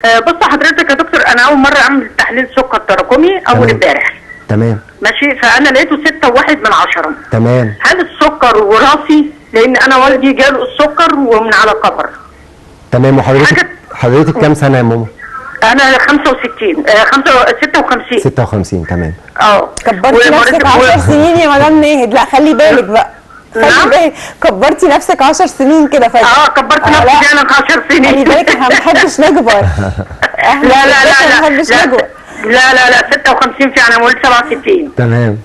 آه، بص حضرتك يا دكتور انا اول مره اعمل تحليل سكر تراكمي اول تمام. امبارح تمام ماشي فانا لقيته ستة وواحد من عشرة تمام هل السكر وراثي لان انا والدي جاله السكر ومن على كبر تمام وحضرتك حاجة- حضرتك كام سنه يا ماما انا 65 آه، خمسة 56 56 تمام اه كبرتي ومريض- نفسك و- 10 سنين يا مدام ناهد لا خلي بالك بقى خلي نعم؟ بالك كبرتي نفسك 10 سنين كده فجأة اه كبرت آه، نفسي لا. فعلا 10 سنين خلي بالك احنا ما بنحبش نكبر احنا لا لا لا ما لا بنحبش لا نكبر لا لا لا 56 فعلا ولد 67 تمام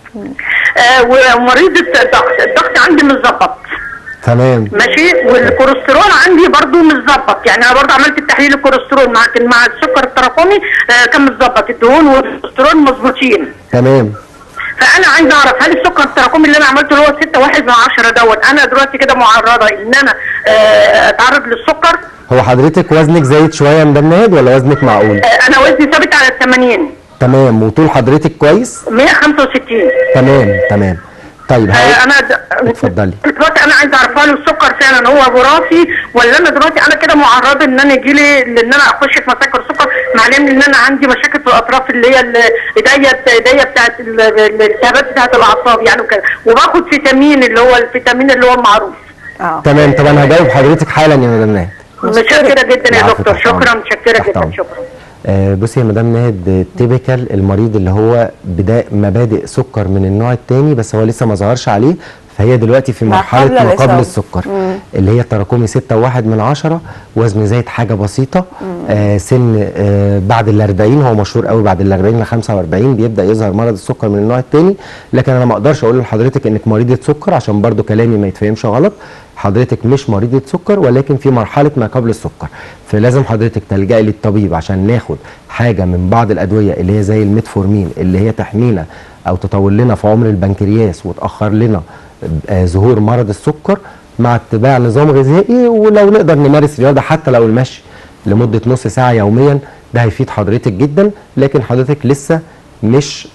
آه ومريض الضغط الضغط عندي متظبط تمام ماشي والكوليسترول عندي برضو متظبط يعني انا برضو عملت التحليل الكوليسترول مع مع السكر التراكمي آه كان متظبط الدهون والكوليسترول مظبوطين تمام فانا عايز اعرف هل السكر التراكمي اللي انا عملته اللي هو 6 واحد من 10 دوت انا دلوقتي كده معرضه ان انا آه اتعرض للسكر هو حضرتك وزنك زايد شويه يا مدام ناهد ولا وزنك معقول آه انا وزني ثابت على ال 80 تمام وطول حضرتك كويس 165 تمام تمام طيب آه هقول انا د... اتفضلي. دلوقتي انا عايز اعرف هل السكر فعلا هو وراثي ولا انا دلوقتي انا كده معرضه ان انا يجي لي ان انا اخش في مشاكل السكر مع العلم ان انا عندي مشاكل في الاطراف اللي هي ال- ايديا ايديا بتاعت ال- ال- الالتهابات بتاعت الاعصاب يعني وكده وباخد فيتامين اللي هو الفيتامين اللي هو المعروف اه تمام طب انا هجاوب حضرتك حالا يا مدام ناهد متشكره جدا يا العفو، دكتور تحت أمرك. شكرا متشكره تحت جدا أمرك. شكرا آه، بصي يا مدام ناهد تيبيكال المريض اللي هو بدا مبادئ سكر من النوع الثاني بس هو لسه ما ظهرش عليه فهي دلوقتي في ما مرحله قبل ما قبل الإصابة. السكر اللي هي التراكمي 6 وواحد من عشرة وزن زايد حاجه بسيطه آه سن آه بعد ال 40 هو مشهور قوي بعد ال 40 ل 45 بيبدا يظهر مرض السكر من النوع الثاني لكن انا ما اقدرش اقول لحضرتك انك مريضه سكر عشان برضو كلامي ما يتفهمش غلط حضرتك مش مريضه سكر ولكن في مرحله ما قبل السكر فلازم حضرتك تلجئي للطبيب عشان ناخد حاجه من بعض الادويه اللي هي زي الميتفورمين اللي هي تحمينا او تطول لنا في عمر البنكرياس وتاخر لنا آه، ظهور مرض السكر مع اتباع نظام غذائي ولو نقدر نمارس رياضه حتى لو المشي لمده نص ساعه يوميا ده هيفيد حضرتك جدا لكن حضرتك لسه مش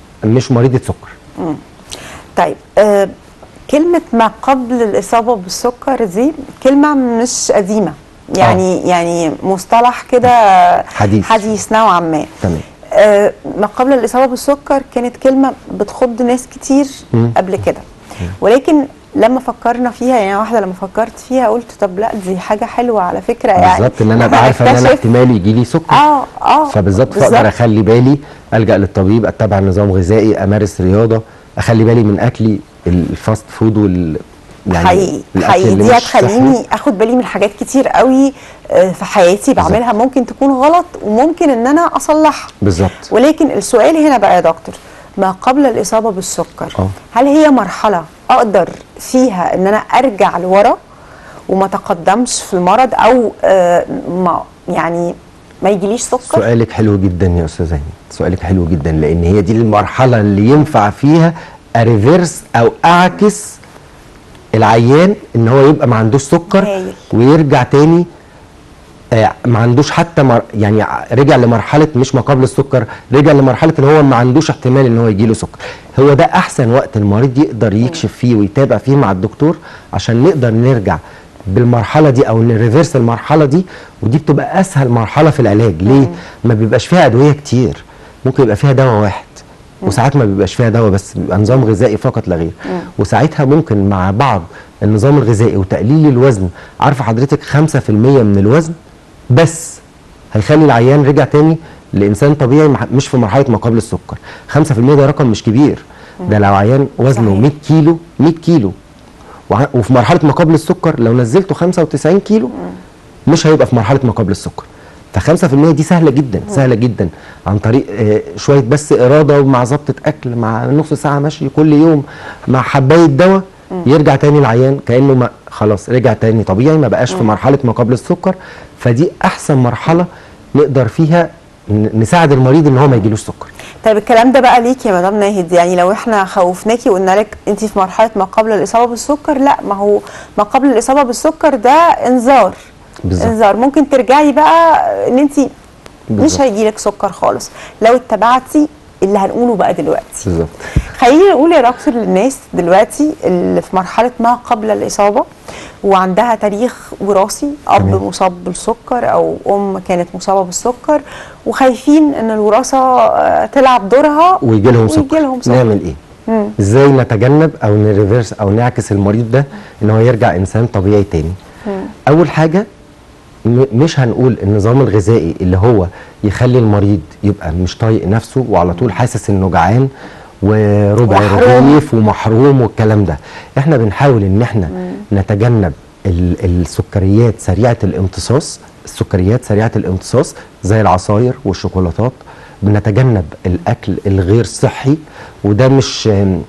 مش مريضه سكر طيب آه كلمة ما قبل الإصابة بالسكر دي كلمة مش قديمة يعني يعني مصطلح كده حديث. حديث نوعا ما تمام آه ما قبل الإصابة بالسكر كانت كلمة بتخض ناس كتير مم. قبل كده ولكن لما فكرنا فيها يعني واحدة لما فكرت فيها قلت طب لا دي حاجة حلوة على فكرة يعني بالظبط ان انا ابقى عارفه ان انا هنكتشف- احتمال يجي لي سكر اه اه فبالظبط فاقدر بالظبط. اخلي بالي الجا للطبيب اتبع نظام غذائي امارس رياضه اخلي بالي من اكلي الفاست فود وال حقيقي الأكل حقيقي اللي دي مش صحي. هتخليني اخد بالي من حاجات كتير قوي آه، في حياتي بعملها ممكن تكون غلط وممكن ان انا اصلحها بالظبط ولكن السؤال هنا بقى يا دكتور ما قبل الاصابه بالسكر آه. هل هي مرحله اقدر فيها ان انا ارجع لورا وما تقدمش في المرض او آه، ما يعني ما يجيليش سكر سؤالك حلو جدا يا استاذ هاني سؤالك حلو جدا لان هي دي المرحله اللي ينفع فيها اريفيرس او اعكس العيان ان هو يبقى ما عندوش سكر هايل. ويرجع تاني آه، ما عندوش حتى مر... يعني ع- رجع لمرحله مش ما قبل السكر رجع لمرحله ان هو ما عندوش احتمال ان هو يجي له سكر هو ده احسن وقت المريض يقدر يكشف فيه ويتابع فيه مع الدكتور عشان نقدر نرجع بالمرحله دي او نريفيرس المرحله دي ودي بتبقى اسهل مرحله في العلاج ليه ما بيبقاش فيها ادويه كتير ممكن يبقى فيها دواء واحد وساعات ما بيبقاش فيها دواء بس بيبقى نظام غذائي فقط لا غير وساعتها ممكن مع بعض النظام الغذائي وتقليل الوزن عارفه حضرتك 5% من الوزن بس هيخلي العيان رجع تاني لانسان طبيعي مح- مش في مرحله ما قبل السكر 5% ده رقم مش كبير ده لو عيان وزنه صحيح. 100 كيلو 100 كيلو وع- وفي مرحله ما قبل السكر لو نزلته 95 كيلو مش هيبقى في مرحله ما قبل السكر ف 5% دي سهله جدا سهله جدا عن طريق آه، شويه بس اراده ومع ظبطه اكل مع نص ساعه مشي كل يوم مع حبايه دواء يرجع تاني العيان كانه ما خلاص رجع تاني طبيعي ما بقاش في مرحله ما قبل السكر فدي احسن مرحله نقدر فيها ن- نساعد المريض ان هو ما يجيلوش سكر طيب الكلام ده بقى ليك يا مدام ناهد يعني لو احنا خوفناكي وقلنا لك انت في مرحله ما قبل الاصابه بالسكر لا ما هو ما قبل الاصابه بالسكر ده انذار بالظبط. انذار ممكن ترجعي بقى ان انت مش بالظبط. هيجيلك سكر خالص لو اتبعتي اللي هنقوله بقى دلوقتي بالظبط خلينا نقول يا دكتور للناس دلوقتي اللي في مرحله ما قبل الاصابه وعندها تاريخ وراثي اب تمام. مصاب بالسكر او ام كانت مصابه بالسكر وخايفين ان الوراثه آه، تلعب دورها ويجي لهم سكر ويجي لهم سكر نعمل ايه ازاي نتجنب او نريفرس او نعكس المريض ده ان هو يرجع انسان طبيعي تاني اول حاجه م- مش هنقول النظام الغذائي اللي هو يخلي المريض يبقى مش طايق نفسه وعلى طول حاسس انه جعان وربع ومحروم. رغيف ومحروم والكلام ده احنا بنحاول ان احنا نتجنب ال- السكريات سريعه الامتصاص السكريات سريعه الامتصاص زي العصاير والشوكولاتات بنتجنب الاكل الغير صحي وده مش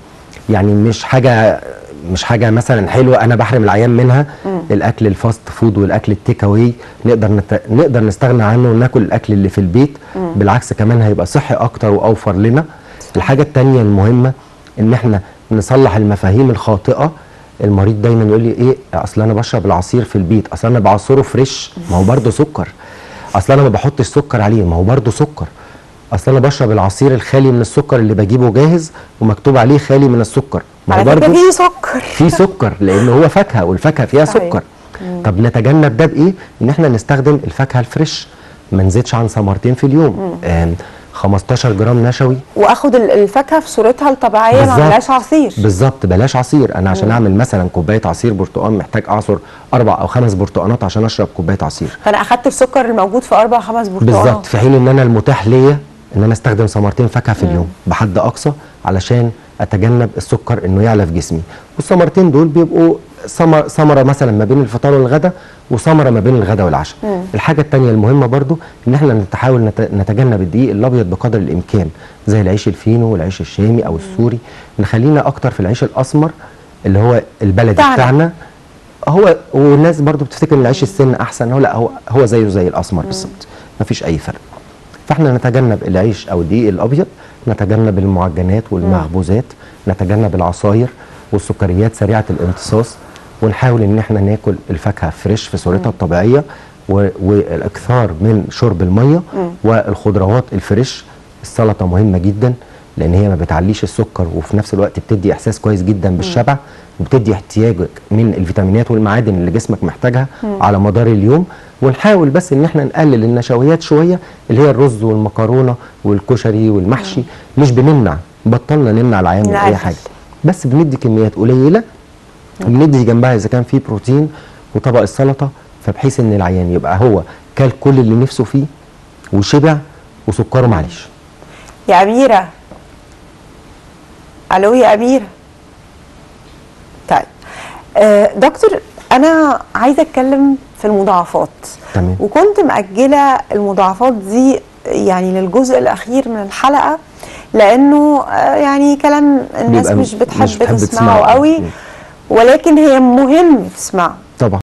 يعني مش حاجه مش حاجه مثلا حلوه انا بحرم العيان منها الاكل الفاست فود والاكل التيك اواي نقدر نت... نقدر نستغنى عنه وناكل الاكل اللي في البيت بالعكس كمان هيبقى صحي اكتر واوفر لنا الحاجه التانية المهمه ان احنا نصلح المفاهيم الخاطئه المريض دايما يقول لي ايه اصل انا بشرب العصير في البيت اصل انا بعصره فريش ما هو برضه سكر اصل انا ما بحطش سكر عليه ما هو برضه سكر اصل انا بشرب العصير الخالي من السكر اللي بجيبه جاهز ومكتوب عليه خالي من السكر ما هو على فكره برضه في سكر في سكر لان هو فاكهه والفاكهه فيها صحيح. سكر طب نتجنب ده بايه ان احنا نستخدم الفاكهه الفريش ما نزيدش عن ثمرتين في اليوم آم، 15 جرام نشوي واخد ال- الفاكهه في صورتها الطبيعيه ما بالظبط. اعملهاش عصير بالظبط بلاش عصير انا عشان اعمل مثلا كوبايه عصير برتقال محتاج اعصر اربع او خمس برتقانات عشان اشرب كوبايه عصير فانا اخدت السكر الموجود في اربع خمس برتقانات بالظبط في حين ان انا المتاح ليا ان انا استخدم ثمرتين فاكهه في اليوم بحد اقصى علشان اتجنب السكر انه يعلى في جسمي والثمرتين دول بيبقوا ثمر- ثمره مثلا ما بين الفطار والغداء وثمره ما بين الغداء والعشاء الحاجه الثانيه المهمه برضو ان احنا نتحاول نت- نتجنب الدقيق الابيض بقدر الامكان زي العيش الفينو والعيش الشامي او السوري نخلينا اكتر في العيش الاسمر اللي هو البلدي بتاعنا. بتاعنا هو والناس برضو بتفتكر ان العيش السن احسن هو لا هو هو زيه زي الاسمر بالظبط مفيش اي فرق فاحنا نتجنب العيش او الدقيق الابيض نتجنب المعجنات والمخبوزات نتجنب العصاير والسكريات سريعه الامتصاص ونحاول ان احنا ناكل الفاكهه فريش في صورتها الطبيعيه و- والاكثار من شرب الميه والخضروات الفريش السلطه مهمه جدا لان هي ما بتعليش السكر وفي نفس الوقت بتدي احساس كويس جدا بالشبع وبتدي احتياجك من الفيتامينات والمعادن اللي جسمك محتاجها على مدار اليوم ونحاول بس ان احنا نقلل النشويات شويه اللي هي الرز والمكرونه والكشري والمحشي مش بنمنع بطلنا نمنع العيان من اي نعزل. حاجه بس بندي كميات قليله وبندي جنبها اذا كان في بروتين وطبق السلطه فبحيث ان العيان يبقى هو كل كل اللي نفسه فيه وشبع وسكره معلش يا أميرة ألو يا أميرة طيب آه دكتور أنا عايزة أتكلم في المضاعفات تمام. وكنت مأجلة المضاعفات دي يعني للجزء الأخير من الحلقة لأنه آه يعني كلام الناس بيبقى مش بتحب, مش بتحب تسمعه تسمعه. قوي مم. ولكن هي مهم تسمعه